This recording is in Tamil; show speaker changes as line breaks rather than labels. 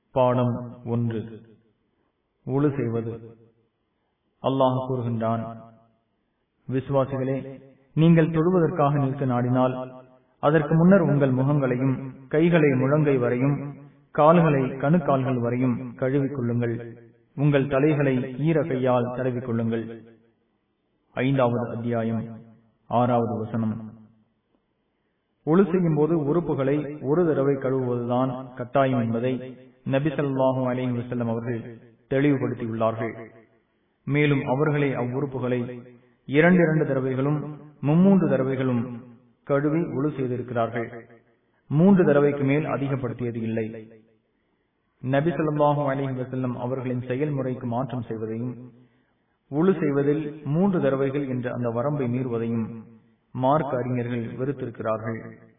பாடம் ஒன்று உழு செய்வது அல்லாஹ் கூறுகின்றான் விசுவாசிகளே நீங்கள் தொழுவதற்காக நிற்க நாடினால் அதற்கு முன்னர் உங்கள் முகங்களையும் கைகளை முழங்கை வரையும் கால்களை கணுக்கால்கள் வரையும் கழுவிக் கொள்ளுங்கள் உங்கள் தலைகளை ஈர கையால் தடவிக் கொள்ளுங்கள் ஐந்தாவது அத்தியாயம் ஆறாவது வசனம் ஒழு செய்யும் போது உறுப்புகளை ஒரு தடவை கழுவுவதுதான் கட்டாயம் என்பதை நபிசல்லாஹு அலிஹி வசல்லம் அவர்கள் தெளிவுபடுத்தியுள்ளார்கள் மேலும் அவர்களே அவ்வுறுப்புகளை இரண்டு இரண்டு தடவைகளும் மும்மூன்று தடவைகளும் கழுவி ஒழு செய்திருக்கிறார்கள் மூன்று தடவைக்கு மேல் அதிகப்படுத்தியது இல்லை நபி சொல்லாஹு அலிஹி வசல்லம் அவர்களின் செயல்முறைக்கு மாற்றம் செய்வதையும் உழு செய்வதில் மூன்று தடவைகள் என்ற அந்த வரம்பை மீறுவதையும் மார்க் அறிஞர்கள் வெறுத்திருக்கிறார்கள்